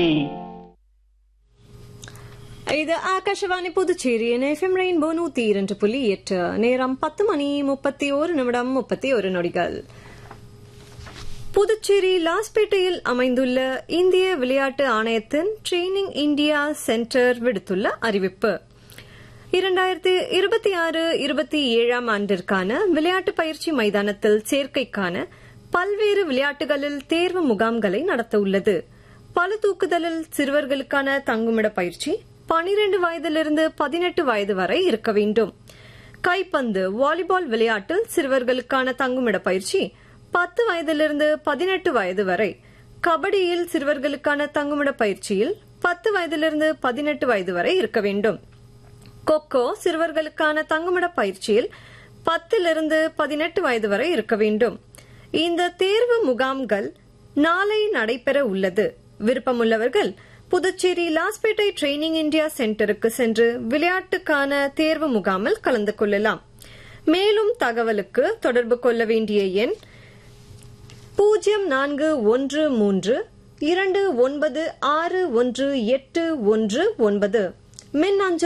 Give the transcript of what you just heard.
இது ஆகாஷவாணி புதுச்சேரியின் FM rainbow நூத்தி இரண்டு புள்ளி எட்டு நேரம் பத்து மணி முப்பத்தி ஒரு நிமிடம் முப்பத்தி ஒரு நொடிகள் புதுச்சேரி லாஸ்பேட்டையில் அமைந்துள்ள இந்திய விளையாட்டு ஆணையத்தின் ட்ரெய்னிங் இந்தியா சென்டர் விடுத்துள்ள அறிவிப்பு இரண்டாயிரத்தி இருபத்தி ஆறு இருபத்தி ஏழாம் ஆண்டிற்கான விளையாட்டு பயிற்சி மைதானத்தில் சேர்க்கைக்கான பல்வேறு விளையாட்டுகளில் தேர்வு முகாம்களை நடத்த உள்ளது பளு தூக்குதலில் சிறுவர்களுக்கான தங்குமிட பயிற்சி பனிரெண்டு வயதிலிருந்து பதினெட்டு வயது வரை இருக்க வேண்டும் கைப்பந்து வாலிபால் விளையாட்டில் சிறுவர்களுக்கான தங்குமிட பயிற்சி பத்து வயதிலிருந்து பதினெட்டு வயது வரை கபடியில் சிறுவர்களுக்கான தங்குமிட பயிற்சியில் பத்து வயதிலிருந்து பதினெட்டு வயது வரை இருக்க வேண்டும் கொக்கோ சிறுவர்களுக்கான தங்குமிட பயிற்சியில் பத்திலிருந்து பதினெட்டு வயது வரை இருக்க வேண்டும் இந்த தேர்வு முகாம்கள் நாளை நடைபெற உள்ளது விருப்பமுள்ளவர்கள் புதுச்சேரி லாஸ்பேட்டை ட்ரெய்னிங் இந்தியா சென்டருக்கு சென்று விளையாட்டுக்கான தேர்வு முகாமில் கலந்து கொள்ளலாம் மேலும் தகவலுக்கு தொடர்பு கொள்ள வேண்டிய எண் பூஜ்ஜியம் நான்கு ஒன்று மூன்று இரண்டு ஒன்பது ஆறு ஒன்று எட்டு ஒன்று ஒன்பது மின்னஞ்சல்